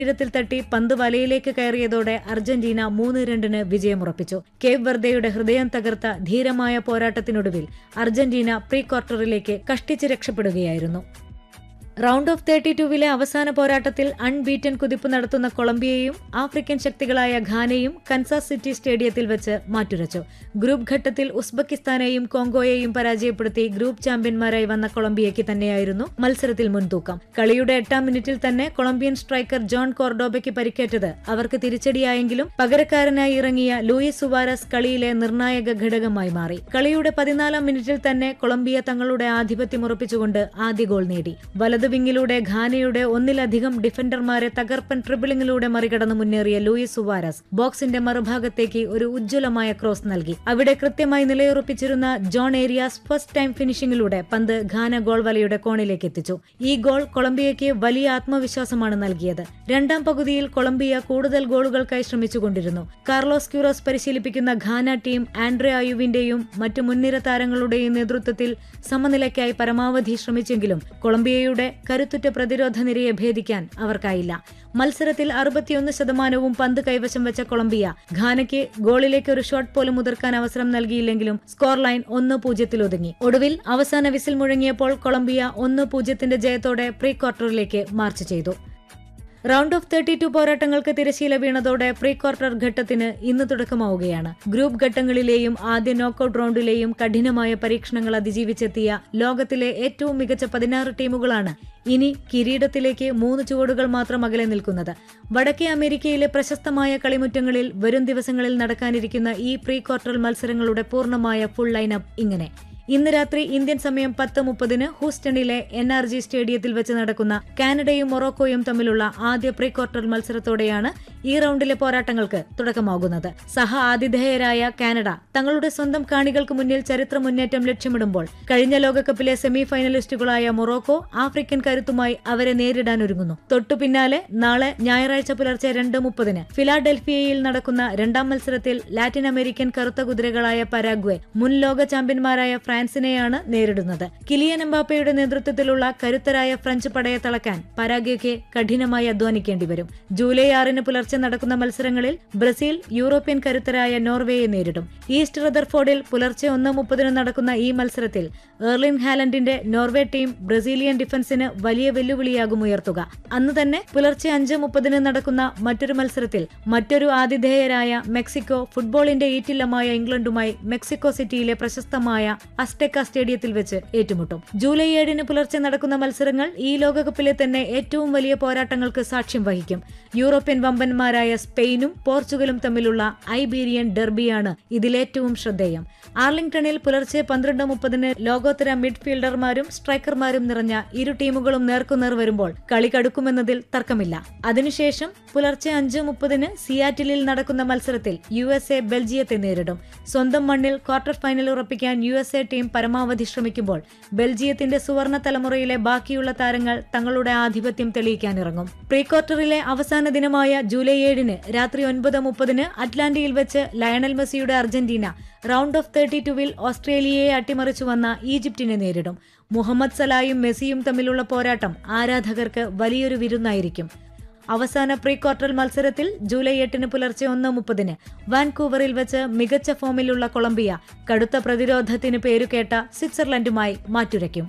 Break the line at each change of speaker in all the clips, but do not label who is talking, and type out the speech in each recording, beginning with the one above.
ശരീരത്തിൽ തട്ടി പന്ത് വലയിലേക്ക് കയറിയതോടെ അർജന്റീന മൂന്ന് രണ്ടിന് വിജയമുറപ്പിച്ചു കേവ് വെർദയുടെ ഹൃദയം തകർത്ത ധീരമായ പോരാട്ടത്തിനൊടുവിൽ അർജന്റീന പ്രീ ക്വാർട്ടറിലേക്ക് കഷ്ടിച്ച് രക്ഷപ്പെടുകയായിരുന്നു റൗണ്ട് ഓഫ് തേർട്ടി ടൂവിലെ അവസാന പോരാട്ടത്തിൽ അൺബീറ്റൻ കുതിപ്പ് നടത്തുന്ന കൊളംബിയയും ആഫ്രിക്കൻ ശക്തികളായ ഘാനയും കൻസാസ് സിറ്റി സ്റ്റേഡിയത്തിൽ വെച്ച് മാറ്റുരച്ചു ഗ്രൂപ്പ് ഘട്ടത്തിൽ ഉസ്ബെക്കിസ്ഥാനെയും കോങ്കോയെയും പരാജയപ്പെടുത്തി ഗ്രൂപ്പ് ചാമ്പ്യന്മാരായി വന്ന കൊളംബിയയ്ക്ക് തന്നെയായിരുന്നു മത്സരത്തിൽ മുൻതൂക്കം കളിയുടെ എട്ടാം മിനിറ്റിൽ തന്നെ കൊളംബിയൻ സ്ട്രൈക്കർ ജോൺ കോർഡോബയ്ക്ക് പരിക്കേറ്റത് അവർക്ക് തിരിച്ചടിയായെങ്കിലും പകരക്കാരനായി ഇറങ്ങിയ ലൂയിസ് സുവാരസ് കളിയിലെ നിർണായക ഘടകമായി മാറി കളിയുടെ പതിനാലാം മിനിറ്റിൽ തന്നെ കൊളംബിയ തങ്ങളുടെ ആധിപത്യം ഉറപ്പിച്ചുകൊണ്ട് ആദ്യ ഗോൾ നേടി വലത് വിങ്ങിലൂടെ ഘാനയുടെ ഒന്നിലധികം ഡിഫൻഡർമാരെ തകർപ്പൻ ട്രിബിളിംഗിലൂടെ മറികടന്ന് മുന്നേറിയ ലൂയിസ് സുവാരസ് ബോക്സിന്റെ മറുഭാഗത്തേക്ക് ഒരു ഉജ്ജ്വലമായ ക്രോസ് നൽകി അവിടെ കൃത്യമായി നിലയുറപ്പിച്ചിരുന്ന ജോൺ ഏരിയാസ് ഫസ്റ്റ് ടൈം ഫിനിഷിംഗിലൂടെ പന്ത് ഘാന ഗോൾ വലയുടെ കോണിലേക്ക് എത്തിച്ചു ഈ ഗോൾ കൊളംബിയയ്ക്ക് വലിയ ആത്മവിശ്വാസമാണ് നൽകിയത് രണ്ടാം പകുതിയിൽ കൊളംബിയ കൂടുതൽ ഗോളുകൾക്കായി ശ്രമിച്ചുകൊണ്ടിരുന്നു കാർലോസ് ക്യൂറോസ് പരിശീലിപ്പിക്കുന്ന ഘാന ടീം ആൻഡ്രെ അയുവിന്റെയും മറ്റു മുൻനിര താരങ്ങളുടെയും നേതൃത്വത്തിൽ സമനിലയ്ക്കായി പരമാവധി ശ്രമിച്ചെങ്കിലും കൊളംബിയയുടെ കരുത്തുറ്റ പ്രതിരോധ നിരയെ ഭേദിക്കാൻ അവർക്കായില്ല മത്സരത്തിൽ അറുപത്തിയൊന്ന് ശതമാനവും പന്ത് കൈവശം വെച്ച കൊളംബിയ ഘാനയ്ക്ക് ഗോളിലേക്ക് ഒരു ഷോട്ട് പോലും മുതിർക്കാൻ അവസരം നൽകിയില്ലെങ്കിലും സ്കോർ ലൈൻ ഒന്ന് പൂജ്യത്തിൽ ഒതുങ്ങി ഒടുവിൽ അവസാന വിസിൽ മുഴങ്ങിയപ്പോൾ കൊളംബിയ ഒന്ന് പൂജ്യത്തിന്റെ ജയത്തോടെ പ്രീ ക്വാർട്ടറിലേക്ക് മാർച്ച് ചെയ്തു റൗണ്ട് ഓഫ് തേർട്ടി ടു പോരാട്ടങ്ങൾക്ക് തിരശീല വീണതോടെ പ്രീ ക്വാർട്ടർ ഘട്ടത്തിന് ഇന്ന് തുടക്കമാവുകയാണ് ഗ്രൂപ്പ് ഘട്ടങ്ങളിലെയും ആദ്യ നോക്കൌട്ട് റൗണ്ടിലെയും കഠിനമായ പരീക്ഷണങ്ങൾ അതിജീവിച്ചെത്തിയ ലോകത്തിലെ ഏറ്റവും മികച്ച പതിനാറ് ടീമുകളാണ് ഇനി കിരീടത്തിലേക്ക് മൂന്ന് ചുവടുകൾ മാത്രം അകലെ നിൽക്കുന്നത് വടക്കേ അമേരിക്കയിലെ പ്രശസ്തമായ കളിമുറ്റങ്ങളിൽ വരും ദിവസങ്ങളിൽ നടക്കാനിരിക്കുന്ന ഈ പ്രീ ക്വാർട്ടർ മത്സരങ്ങളുടെ പൂർണ്ണമായ ഫുൾ ലൈനപ്പ് ഇങ്ങനെ ഇന്ന് രാത്രി ഇന്ത്യൻ സമയം പത്ത് മുപ്പതിന് ഹൂസ്റ്റണിലെ എൻ ആർ ജി സ്റ്റേഡിയത്തിൽ വെച്ച് നടക്കുന്ന കാനഡയും മൊറോക്കോയും തമ്മിലുള്ള ആദ്യ പ്രീ ക്വാർട്ടർ മത്സരത്തോടെയാണ് ഈ റൗണ്ടിലെ പോരാട്ടങ്ങൾക്ക് തുടക്കമാകുന്നത് സഹ ആതിഥേയരായ കാനഡ തങ്ങളുടെ സ്വന്തം കാണികൾക്ക് മുന്നിൽ ചരിത്ര മുന്നേറ്റം ലക്ഷ്യമിടുമ്പോൾ കഴിഞ്ഞ ലോകകപ്പിലെ സെമി ഫൈനലിസ്റ്റുകളായ മൊറോക്കോ ആഫ്രിക്കൻ കരുത്തുമായി അവരെ നേരിടാനൊരുങ്ങുന്നു തൊട്ടു പിന്നാലെ നാളെ ഞായറാഴ്ച പുലർച്ചെ രണ്ട് മുപ്പതിന് ഫിലാഡൽഫിയയിൽ നടക്കുന്ന രണ്ടാം മത്സരത്തിൽ ലാറ്റിൻ അമേരിക്കൻ കറുത്ത കുതിരകളായ പരാഗ്വെ മുൻ ലോക ചാമ്പ്യന്മാരായ ഫ്രാൻസിനെയാണ് നേരിടുന്നത് കിലിയൻ എംബാപ്പയുടെ നേതൃത്വത്തിലുള്ള കരുത്തരായ ഫ്രഞ്ച് പടയെ തളക്കാൻ പരാഗ്വയ്ക്ക് കഠിനമായി അധ്വാനിക്കേണ്ടി വരും ജൂലൈ ആറിന് പുലർച്ചെ നടക്കുന്ന മത്സരങ്ങളിൽ ബ്രസീൽ യൂറോപ്യൻ കരുത്തരായ നോർവേയെ നേരിടും ഈസ്റ്റ് റദർഫോർഡിൽ പുലർച്ചെ ഒന്ന് മുപ്പതിന് നടക്കുന്ന ഈ മത്സരത്തിൽ എർലിൻ ഹാലൻഡിന്റെ നോർവേ ടീം ബ്രസീലിയൻ ഡിഫൻസിന് വലിയ വെല്ലുവിളിയാകും ഉയർത്തുക അന്ന് തന്നെ പുലർച്ചെ അഞ്ച് മുപ്പതിന് നടക്കുന്ന മറ്റൊരു മത്സരത്തിൽ മറ്റൊരു ആതിഥേയരായ മെക്സിക്കോ ഫുട്ബോളിന്റെ ഈറ്റില്ലമായ ഇംഗ്ലണ്ടുമായി മെക്സിക്കോ സിറ്റിയിലെ പ്രശസ്തമായ അസ്റ്റെക്ക സ്റ്റേഡിയത്തിൽ വെച്ച് ഏറ്റുമുട്ടും ജൂലൈ ഏഴിന് പുലർച്ചെ നടക്കുന്ന മത്സരങ്ങൾ ഈ ലോകകപ്പിലെ തന്നെ ഏറ്റവും വലിയ പോരാട്ടങ്ങൾക്ക് സാക്ഷ്യം വഹിക്കും യൂറോപ്യൻ വമ്പന്മാരായ സ്പെയിനും പോർച്ചുഗലും തമ്മിലുള്ള ഐബീരിയൻ ഡെർബിയാണ് ഇതിലേറ്റവും ശ്രദ്ധേയം ആർലിംഗ്ടണിൽ പുലർച്ചെ പന്ത്രണ്ട് മുപ്പതിന് ലോകോത്തര മിഡ്ഫീൽഡർമാരും സ്ട്രൈക്കർമാരും നിറഞ്ഞ ഇരു ടീമുകളും നേർക്കുനേർ വരുമ്പോൾ കളി കടുക്കുമെന്നതിൽ തർക്കമില്ല അതിനുശേഷം പുലർച്ചെ അഞ്ച് മുപ്പതിന് സിയാറ്റിലിൽ നടക്കുന്ന മത്സരത്തിൽ യു എസ് എ ബെൽജിയത്തെ നേരിടും സ്വന്തം മണ്ണിൽ ക്വാർട്ടർ ഫൈനൽ ഉറപ്പിക്കാൻ യു എസ് എ ടീം പരമാവധി ശ്രമിക്കുമ്പോൾ ബെൽജിയത്തിന്റെ സുവർണ തലമുറയിലെ ബാക്കിയുള്ള താരങ്ങൾ തങ്ങളുടെ ആധിപത്യം തെളിയിക്കാനിറങ്ങും പ്രീ ക്വാർട്ടറിലെ അവസാന ദിനമായ ജൂലൈ ഏഴിന് രാത്രി ഒൻപത് മുപ്പതിന് അറ്റ്ലാന്റയിൽ വെച്ച് ലയണൽ മെസ്സിയുടെ അർജന്റീന റൗണ്ട് ഓഫ് തേർട്ടി ടുവിൽ ഓസ്ട്രേലിയയെ അട്ടിമറിച്ചു വന്ന ഈജിപ്തിനെ നേരിടും മുഹമ്മദ് സലായും മെസ്സിയും തമ്മിലുള്ള പോരാട്ടം ആരാധകർക്ക് വലിയൊരു വിരുന്നായിരിക്കും അവസാന പ്രീ ക്വാർട്ടർ മത്സരത്തിൽ ജൂലൈ എട്ടിന് പുലർച്ചെ ഒന്ന് മുപ്പതിന് വാൻകൂവറിൽ വെച്ച് മികച്ച ഫോമിലുള്ള കൊളംബിയ കടുത്ത പ്രതിരോധത്തിന് പേരുകേട്ട സ്വിറ്റ്സർലൻഡുമായി മാറ്റുരയ്ക്കും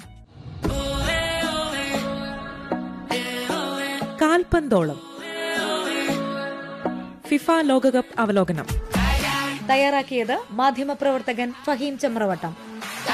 കാൽപന്തോളം ഫിഫ ലോകകപ്പ് അവലോകനം
തയ്യാറാക്കിയത് മാധ്യമപ്രവർത്തകൻ ഫഹീം ചമ്രവട്ടം